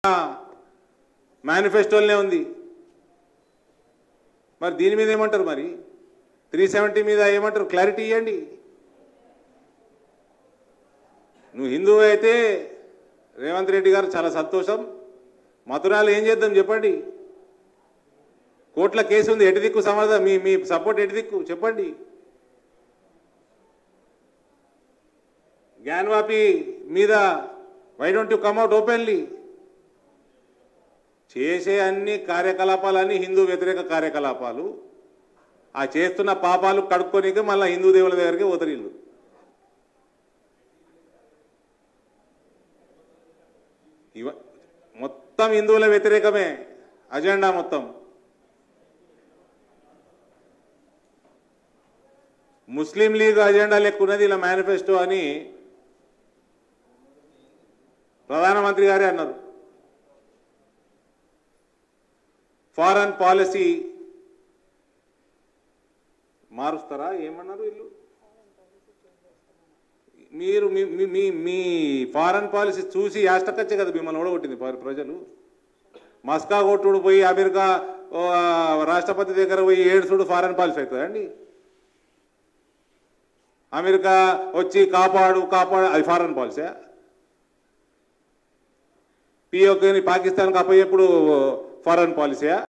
మేనిఫెస్టోలోనే ఉంది మరి దీని మీద ఏమంటారు మరి త్రీ సెవెంటీ మీద ఏమంటారు క్లారిటీ ఇవ్వండి నువ్వు హిందువు అయితే రేవంత్ రెడ్డి గారు చాలా సంతోషం మథురాలు ఏం చేద్దాం చెప్పండి కోర్టుల కేసు ఉంది ఎటు దిక్కు సమాధానం మీ మీ సపోర్ట్ ఎటు దిక్కు చెప్పండి జ్ఞానవాపి మీద why don't you come out openly చేసే అన్ని కార్యకలాపాలన్నీ హిందూ వ్యతిరేక కార్యకలాపాలు ఆ చేస్తున్న పాపాలు కడుక్కోనికే మళ్ళీ హిందూ దేవుల దగ్గరికి పోతారు వీళ్ళు ఇవ మొత్తం హిందువుల వ్యతిరేకమే అజెండా మొత్తం ముస్లిం లీగ్ అజెండా లెక్కున్నది ఇలా మేనిఫెస్టో అని ప్రధానమంత్రి గారే అన్నారు ఫారెన్ పాలసీ మారుస్తారా ఏమన్నారు వీళ్ళు మీరు మీ మీ- మీ మీ ఫారెన్ పాలసీ చూసి యాష్టకచ్చే కదా మిమ్మల్ని ఓడగొట్టింది ప్ర- ప్రజలు మస్కా కొట్టుడు పోయి అమెరికా ఓ, రాష్ట్రపతి దగ్గర పోయి ఏడుచుడు ఫారెన్ పాలసీ అవుతుందండి అమెరికా వచ్చి కాపాడు కాపాడు అది ఫారెన్ పాలసీ పిఓకేని పాకిస్తాన్కి అప్పయ్యేప్పుడు ఫారెన్ పాలసీయా